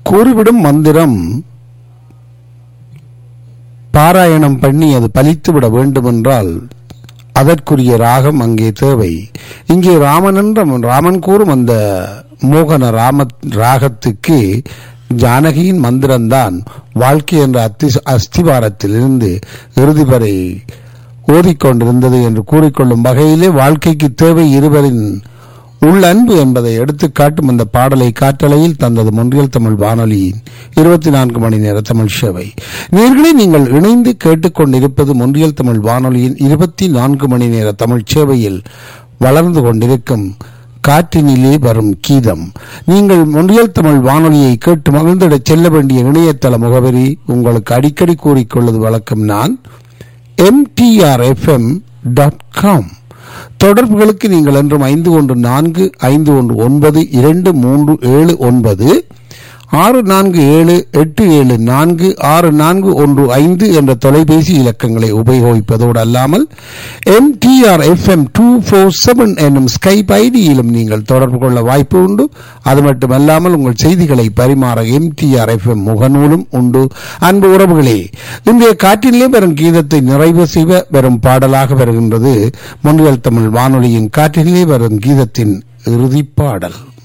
கூறிவிடும் மந்திரம் பாராயணம் பண்ணி அது பலித்துவிட வேண்டுமென்றால் அதற்குரிய ராகம் அங்கே தேவை இங்கே ராமன் என்ற ராமன் கூறும் அந்த மோகன ராம ராகத்துக்கு ஜானகியின் மந்திரம்தான் வாழ்க்கை என்ற அத்தி அஸ்திவாரத்திலிருந்து இறுதி வரை ஓதிக்கொண்டிருந்தது என்று கூறிக்கொள்ளும் வகையிலே வாழ்க்கைக்கு தேவை இருவரின் உள்ளன்பு என்பதை எடுத்துக்காட்டும் அந்த பாடலை காற்றலையில் தந்தது முன்றியல் தமிழ் வானொலியின் இருபத்தி நான்கு மணி நேர தமிழ் சேவை நேர்களை நீங்கள் இணைந்து கேட்டுக்கொண்டிருப்பது முன்றியல் தமிழ் வானொலியின் இருபத்தி நான்கு மணி நேர தமிழ் சேவையில் வளர்ந்து கொண்டிருக்கும் காற்றினிலே வரும் கீதம் நீங்கள் முன்றியல் தமிழ் வானொலியை கேட்டு மகிழ்ந்திட செல்ல வேண்டிய இணையதள முகவரி உங்களுக்கு அடிக்கடி கூறிக்கொள்வது வழக்கம் நான் எம்டிஆர்எஃப்எம் டாட் காம் தொடர்புகளுக்கு நீங்கள் என்றும் ஐந்து ஒன்று நான்கு ஐந்து ஒன்று ஒன்பது இரண்டு மூன்று ஏழு ஒன்பது ஆறு நான்கு ஏழு எட்டு ஏழு நான்கு ஆறு நான்கு ஒன்று ஐந்து என்ற தொலைபேசி இலக்கங்களை உபயோகிப்பதோடு அல்லாமல் MTR FM two four seven என்னும் ஸ்கைப் ஐடியிலும் நீங்கள் தொடர்பு கொள்ள வாய்ப்பு உண்டு அது மட்டுமல்லாமல் உங்கள் செய்திகளை பரிமாற எம்டிஆர் எஃப்எம் முகநூலும் உண்டு அன்பு உறவுகளே இன்றைய காற்றிலே வரும் கீதத்தை நிறைவு செய்வ வரும் பாடலாக வருகின்றது முன்னியல் தமிழ் வானொலியின் காற்றிலே வரும் கீதத்தின் இறுதிப் பாடல்